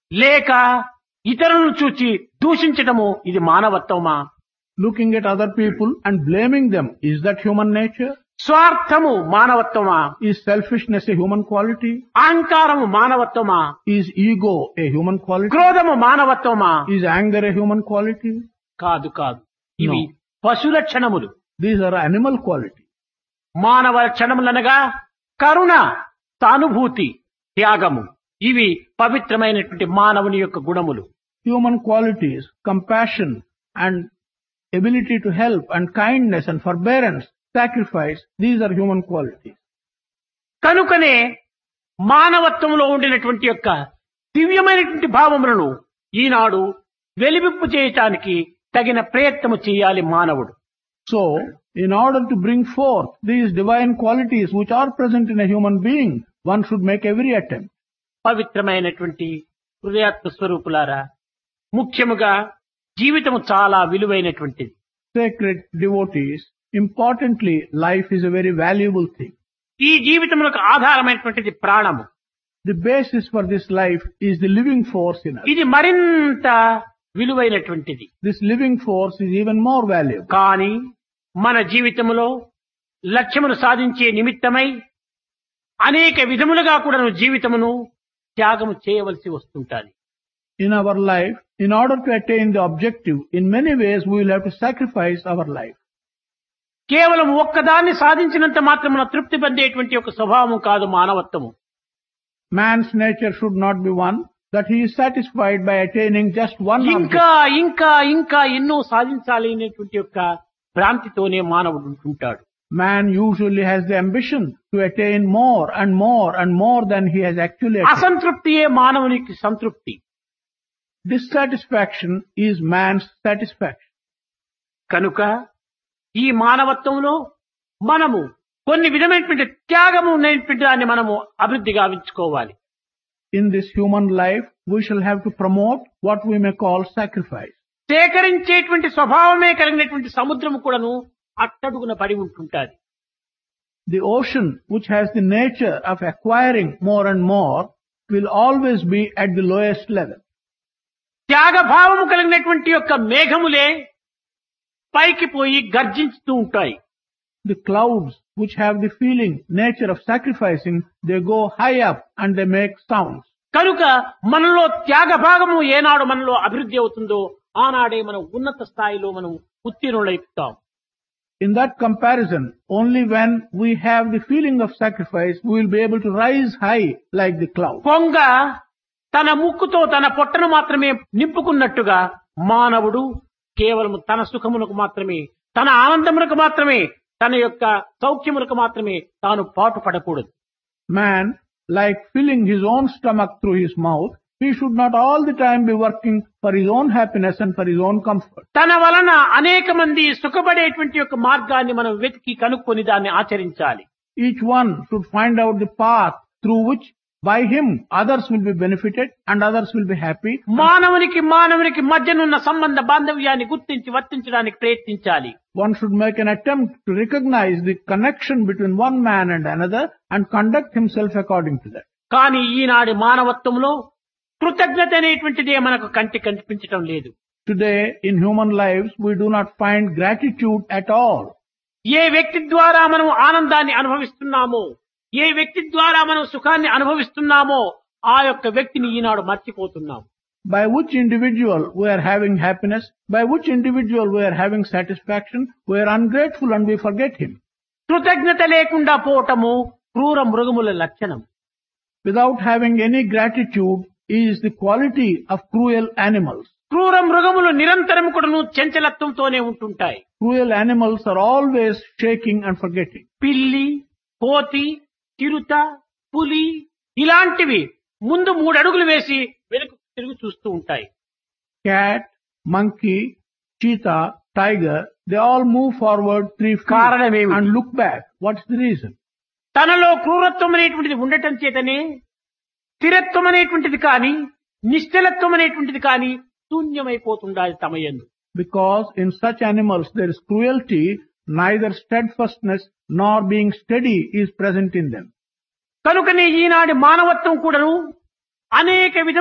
లేక ఇతరులను చూచి దూషించటము ఇది మానవత్వమా Looking at other people and blaming them, is that human nature? స్వార్థము మానవత్వమా Is selfishness a human quality? అహంకారము మానవత్వమా Is ego a human quality? క్రోధము మానవత్వమా Is anger a human quality? కాదు కాదు ఇవి No. పశు లక్షణములు These are animal qualities. మానవ లక్షణములనగా కరుణ సానుభూతి త్యాగము ఇవి పవిత్రమైనటువంటి మానవుని యొక్క గుణములు Human qualities, compassion and ability to help and kindness and forbearance, sacrifice, these are human qualities. కనుకనే మానవత్వంలో ఉండినటువంటి యొక్క దివ్యమైనటువంటి భావములను ఈనాడు వెలివిప్పు చేయటానికి తగిన ప్రయత్నము చేయాలి మానవుడు So, in order to bring forth these divine qualities which are present in a human being, one should make every attempt. పవిత్రమైనటువంటి హృదయాత్మ స్వరూపులారా ముఖ్యముగా జీవితము చాలా విలువైనటువంటిది Sacred devotees, importantly, life is a very valuable thing. ఈ జీవితములకు ఆధారమైనటువంటిది ప్రాణము The basis for this life is the living force in us. ఇది మరింత విలువైనటువంటిది This living force is even more valuable. కానీ మన జీవితములో లక్ష్యమును సాధించే నిమిత్తమై అనేక విధములుగా కూడా జీవితమును త్యాగము చేయవలసి వస్తుంటాది In our life, in order to attain the objective, in many ways we will have to sacrifice our life. కేవలం ఒక్కదాన్ని సాధించినంత మాత్రమున తృప్తి పొందేటువంటి ఒక స్వభావం కాదు మానవత్వము Man's nature should not be one that he is satisfied by attaining just one ఇంకా object. ఇంకా ఇంకా ఎన్నో సాధించాలి అనేటువంటి యొక్క భ్రాంతితోనే మానవుడు ఉంటుంటాడు Man usually has the ambition to attain more and more and more than he has actually attained. అసంతృప్తియే మానవునికి సంతృప్తి Dissatisfaction is man's satisfaction. కనుక ఈ మానవత్వంలో మనము కొన్ని విధమైనటువంటి త్యాగము ఉన్నటువంటి దాన్ని మనము అభివృద్ధి గావించుకోవాలి In this human life, we shall have to promote what we may call sacrifice. సేకరించేటువంటి స్వభావమే కలిగినటువంటి సముద్రము కూడాను అట్టడుగున పడి ఉంటుంటాది The ocean, which has the nature of acquiring more and more, will always be at the lowest level. త్యాగ భావము కలిగినటువంటి యొక్క మేఘములే పైకి పోయి గర్జించుతూ ఉంటాయి The clouds, which have the feeling, nature of sacrificing, they go high up and they make sounds. కనుక మనలో త్యాగ భాగము ఏనాడు మనలో అభివృద్ధి అవుతుందో ఆనాడే మనం ఉన్నత స్థాయిలో మనం ఉత్తీర్ణులైపుతాం In that comparison, only when we have the feeling of sacrifice, we will be able to rise high like the cloud. కొంగ తన ముక్కుతో తన పొట్టను మాత్రమే నింపుకున్నట్టుగా మానవుడు కేవలం తన సుఖమునకు మాత్రమే తన ఆనందమునకు మాత్రమే తన యొక్క సౌఖ్యమునకు మాత్రమే తాను పాటు పడకూడదు Man, like filling his own stomach through his mouth, he should not all the time be working for his own happiness and for his own comfort. తన వలన అనేక మంది సుఖపడేటువంటి యొక్క మార్గాన్ని మనం వెతికి కనుక్కొని దాన్ని ఆచరించాలి Each one should find out the path through which by him others will be benefited and others will be happy. మానవునికి మానవునికి మధ్యనున్న సంబంధ బాంధవ్యాన్ని గుర్తించి వర్తించడానికి ప్రయత్నించాలి One should make an attempt to recognize the connection between one man and another and conduct himself according to that. కానీ ఈనాటి మానవత్వంలో కృతజ్ఞత అనేటువంటిదే మనకు కంటి కనిపించటం లేదు Today, in human lives, we do not find gratitude at all. ఏ వ్యక్తి ద్వారా మనం ఆనందాన్ని అనుభవిస్తున్నామో ఏ వ్యక్తి ద్వారా మనం సుఖాన్ని అనుభవిస్తున్నామో ఆ యొక్క వ్యక్తిని ఈనాడు మర్చిపోతున్నాం By which individual we are having happiness, by which individual we are having satisfaction, we are ungrateful and we forget him. కృతజ్ఞత లేకుండా పోవటము క్రూర మృగముల లక్షణం Without having any gratitude is the quality of cruel animals. క్రూర మృగములు నిరంతరం కూడాను చంచలత్వంతోనే ఉంటుంటాయి Cruel animals are always shaking and forgetting. పిల్లి కోతి చిరుత పులి ఇలాంటివి ముందు మూడు అడుగులు వేసి వెనుక తిరిగి చూస్తూ ఉంటాయి Cat, monkey, cheetah, tiger, they all move forward three feet కారణమేమిటి? and look back. What's the reason? తనలో క్రూరత్వం అనేటువంటిది ఉండటం చేతనే స్థిరత్వం అనేటువంటిది కానీ నిశ్చలత్వం అనేటువంటిది కానీ శూన్యమైపోతుండాలి తమయందు Because in such animals there is cruelty, neither steadfastness nor being steady is present in them. కనుకనే ఈనాటి మానవత్వం కూడాను అనేక విధ